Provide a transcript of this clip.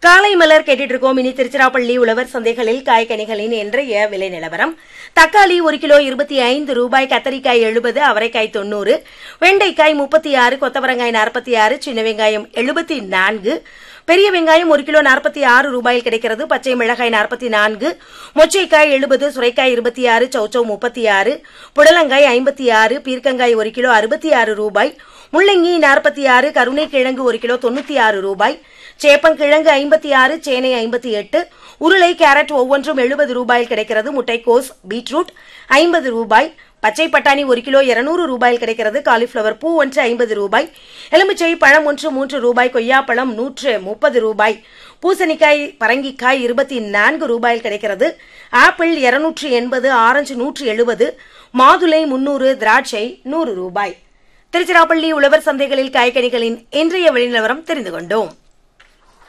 காலை மலர் கேட்டுட்டு இருக்கோம் இனி திருச்சிராப்பள்ளி உழவர் சந்தைகளில் காய்கனிகளின் இன்றைய விலை நிலவரம் தக்காளி ஒரு கிலோ இருபத்தி ஐந்து ரூபாய் கத்தரிக்காய் எழுபது அவரைக்காய் தொண்ணூறு வெண்டைக்காய் முப்பத்தி ஆறு கொத்தவரங்காய் நாற்பத்தி ஆறு சின்ன வெங்காயம் எழுபத்தி நான்கு பெரிய வெங்காயம் ஒரு கிலோ நாற்பத்தி ஆறு ரூபாயில் கிடைக்கிறது பச்சை மிளகாய் நாற்பத்தி நான்கு மொச்சைக்காய் எழுபது சுரைக்காய் இருபத்தி ஆறு சௌச்சௌ முப்பத்தி ஆறு புடலங்காய் ஐம்பத்தி ஆறு பீர்க்கங்காய் ஒரு கிலோ அறுபத்தி ஆறு ரூபாய் முள்ளங்கி நாற்பத்தி ஆறு கருணைக்கிழங்கு ஒரு கிலோ தொண்ணூத்தி ஆறு ரூபாய் சேப்பங்கிழங்கு ஐம்பத்தி ஆறு சேனை ஐம்பத்தி எட்டு உருளை கேரட் ஒவ்வொன்றும் எழுபது ரூபாயில் கிடைக்கிறது முட்டைக்கோஸ் பீட்ரூட் ஐம்பது ரூபாய் பச்சை பட்டாணி ஒரு கிலோ இருநூறு ரூபாயில் கிடைக்கிறது காலிஃபிளவர் பூ ஒன்று ஐம்பது ரூபாய் எலுமிச்சை பழம் ஒன்று மூன்று ரூபாய் கொய்யாப்பழம் நூற்று முப்பது ரூபாய் பூசணிக்காய் பரங்கிக்காய் இருபத்தி நான்கு ரூபாயில் கிடைக்கிறது ஆப்பிள் இருநூற்று எண்பது ஆரஞ்சு நூற்று எழுபது மாதுளை முன்னூறு திராட்சை நூறு ரூபாய் திருச்சிராப்பள்ளி உழவர் சந்தைகளில் காய்கனிகளின் இன்றைய வெளிநிலவரம் தெரிந்து கொண்டோம்